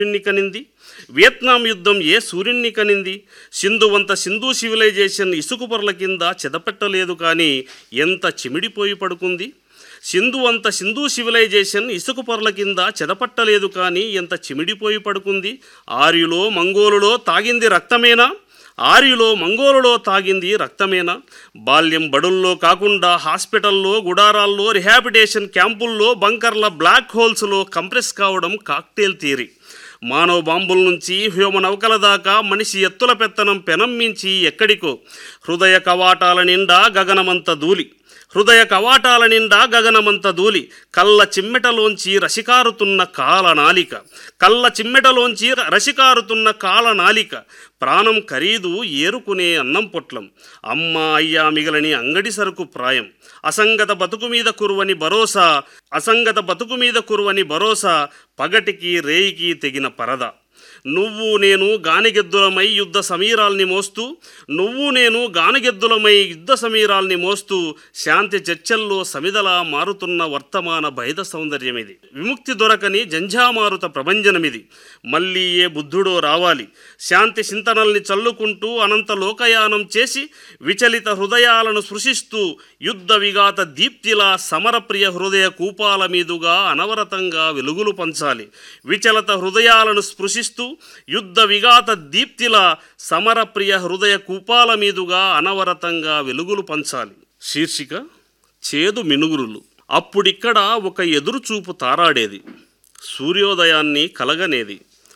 సూర్యుణ్ణి కనింది వియత్నాం యుద్ధం ఏ సూర్యుణ్ణి కనింది సింధువంత సింధు సివిలైజేషన్ ఇసుక పొరల కింద చెదపెట్టలేదు కానీ ఎంత చిమిడిపోయి పడుకుంది సింధు అంత సింధు సివిలైజేషన్ ఇసుక పొరల కింద చెదపట్టలేదు కానీ ఎంత చిమిడిపోయి పడుకుంది ఆర్యులో మంగోలులో తాగింది రక్తమేనా ఆర్యులో మంగోలులో తాగింది రక్తమేనా బాల్యం బడుల్లో కాకుండా హాస్పిటల్లో గుడారాల్లో రిహాబిటేషన్ క్యాంపుల్లో బంకర్ల బ్లాక్ హోల్స్లో కంప్రెస్ కావడం కాక్టైల్ థియరీ మానవ బాంబుల నుంచి హ్యూమ నౌకల దాకా మనిషి ఎత్తుల పెత్తనం పెనం మించి ఎక్కడికో హృదయ కవాటాల నిండా గగనమంత దూలి హృదయ కవాటాల నిండా గగనమంత దూలి కళ్ళ చిమ్మెటలోంచి రసికారుతున్న కాలనాలిక కళ్ళ చిమ్మెటలోంచి ర- రసికారుతున్న కాలనాలిక ప్రాణం ఖరీదు ఏరుకునే అన్నం పొట్లం అమ్మ అయ్యా మిగలని అంగడి సరుకు ప్రాయం అసంగత బతుకు మీద కురువని భరోసా అసంగత బతుకు మీద కురువని భరోసా పగటికి రేయికి తెగిన పరద నువ్వు నేను గానిగెద్దులమై యుద్ధ సమీరాల్ని మోస్తూ నువ్వు నేను గానిగెద్దులమై యుద్ధ సమీరాల్ని మోస్తూ శాంతి చర్చల్లో సమిదలా మారుతున్న వర్తమాన భైద సౌందర్యమిది విముక్తి దొరకని జంఝామారుత ప్రభంజనమిది మళ్ళీ ఏ బుద్ధుడో రావాలి శాంతి చింతనల్ని చల్లుకుంటూ అనంత లోకయానం చేసి విచలిత హృదయాలను స్పృశిస్తూ యుద్ధ విఘాత దీప్తిలా సమరప్రియ హృదయ కూపాల మీదుగా అనవరతంగా వెలుగులు పంచాలి విచలత హృదయాలను స్పృశిస్తూ యుద్ధ విఘాత దీప్తిలా సమరప్రియ హృదయ కూపాల మీదుగా అనవరతంగా వెలుగులు పంచాలి శీర్షిక చేదు మినుగురులు అప్పుడిక్కడ ఒక ఎదురుచూపు తారాడేది సూర్యోదయాన్ని కలగనేది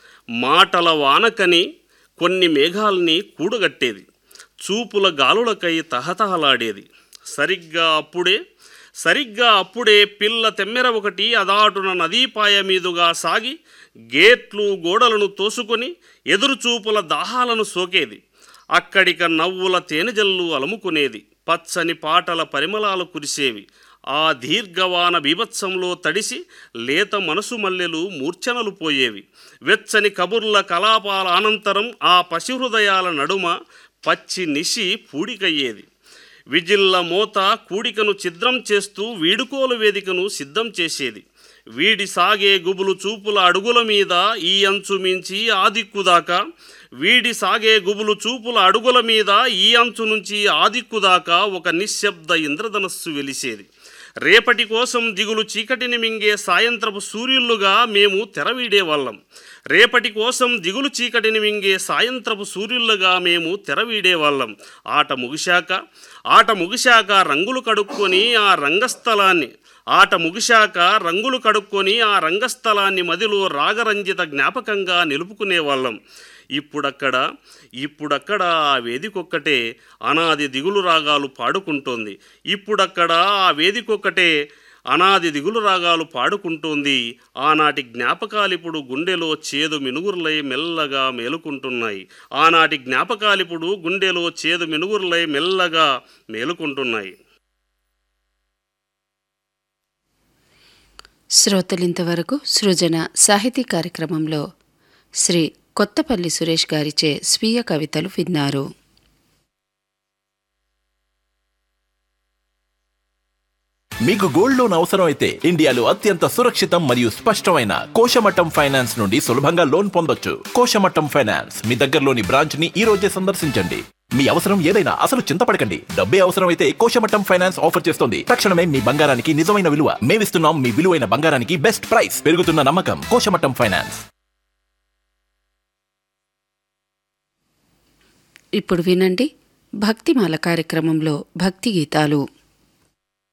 మాటల వానకని కొన్ని మేఘాల్ని కూడగట్టేది చూపుల గాలులకై తహతహలాడేది సరిగ్గా అప్పుడే సరిగ్గా అప్పుడే పిల్ల తెమ్మెర ఒకటి అదాటున నదీపాయ మీదుగా సాగి గేట్లు గోడలను తోసుకొని ఎదురుచూపుల దాహాలను సోకేది అక్కడిక నవ్వుల తేనెజల్లు అలుముకునేది పచ్చని పాటల పరిమళాలు కురిసేవి ఆ దీర్ఘవాన బీభత్సంలో తడిసి లేత మనసు మల్లెలు మూర్ఛనలు పోయేవి వెచ్చని కబుర్ల కలాపాల అనంతరం ఆ పశుహృదయాల నడుమ పచ్చి నిశి పూడికయ్యేది విజిల్ల మోత కూడికను ఛిద్రం చేస్తూ వీడుకోలు వేదికను సిద్ధం చేసేది వీడి సాగే గుబులు చూపుల అడుగుల మీద ఈ అంచు మించి ఆ దిక్కు దాకా వీడి సాగే గుబులు చూపుల అడుగుల మీద ఈ అంచు నుంచి ఆ దిక్కు దాకా ఒక నిశ్శబ్ద ఇంద్రధనస్సు వెలిసేది రేపటి కోసం దిగులు చీకటిని మింగే సాయంత్రపు సూర్యులుగా మేము తెరవీడేవాళ్ళం రేపటి కోసం దిగులు చీకటిని మింగే సాయంత్రపు సూర్యులుగా మేము తెరవీడేవాళ్ళం ఆట ముగిశాక ఆట ముగిశాక రంగులు కడుక్కొని ఆ రంగస్థలాన్ని ఆట ముగిశాక రంగులు కడుక్కొని ఆ రంగస్థలాన్ని మదిలో రాగరంజిత జ్ఞాపకంగా నిలుపుకునేవాళ్ళం ఇప్పుడక్కడ ఇప్పుడక్కడ ఆ వేదికొక్కటే అనాది దిగులు రాగాలు పాడుకుంటోంది ఇప్పుడక్కడ ఆ వేదికొక్కటే అనాది దిగులు రాగాలు పాడుకుంటోంది ఆనాటి జ్ఞాపకాలిప్పుడు గుండెలో చేదు మినుగురులై మెల్లగా మేలుకుంటున్నాయి ఆనాటి జ్ఞాపకాలిప్పుడు గుండెలో చేదు మినుగురులై మెల్లగా మేలుకుంటున్నాయి శ్రోతలింతవరకు సృజన సాహితీ కార్యక్రమంలో శ్రీ కొత్తపల్లి సురేష్ గారిచే స్వీయ కవితలు విన్నారు మీకు గోల్డ్ లోన్ అవసరం అయితే ఇండియాలో అత్యంత సురక్షితం మరియు స్పష్టమైన కోశమట్టం ఫైనాన్స్ నుండి సులభంగా లోన్ పొందొచ్చు కోశమట్టం ఫైనాన్స్ మీ దగ్గరలోని బ్రాంచ్ ని ఈ రోజే సందర్శించండి మీ అవసరం ఏదైనా అసలు చింతపడకండి డబ్బే అవసరం అయితే కోశమట్టం ఫైనాన్స్ ఆఫర్ చేస్తుంది తక్షణమే మీ బంగారానికి నిజమైన విలువ మేమిస్తున్నాం మీ విలువైన బంగారానికి బెస్ట్ ప్రైస్ పెరుగుతున్న నమ్మకం కోశమట్టం ఫైనాన్స్ ఇప్పుడు వినండి భక్తిమాల కార్యక్రమంలో భక్తి గీతాలు